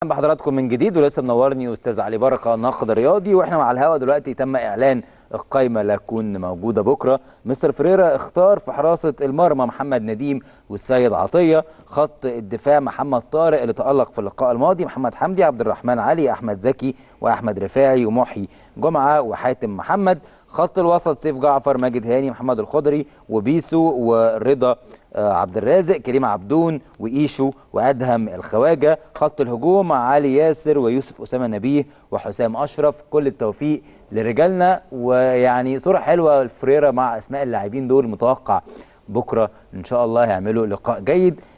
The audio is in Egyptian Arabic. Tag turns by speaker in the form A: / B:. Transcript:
A: بحضراتكم من جديد ولسه منورني استاذ علي بركه ناقد رياضي واحنا مع الهوا دلوقتي تم اعلان القايمه اللي هتكون موجوده بكره مستر فريرا اختار في حراسه المرمى محمد نديم والسيد عطيه خط الدفاع محمد طارق اللي تالق في اللقاء الماضي محمد حمدي عبد الرحمن علي احمد زكي واحمد رفاعي ومحي جمعه وحاتم محمد خط الوسط سيف جعفر ماجد هاني محمد الخضري وبيسو ورضا عبد الرازق كريم عبدون وايشو وادهم الخواجه خط الهجوم علي ياسر ويوسف اسامه نبيه وحسام اشرف كل التوفيق لرجالنا ويعني صوره حلوه الفريرة مع اسماء اللاعبين دول متوقع بكره ان شاء الله هيعملوا لقاء جيد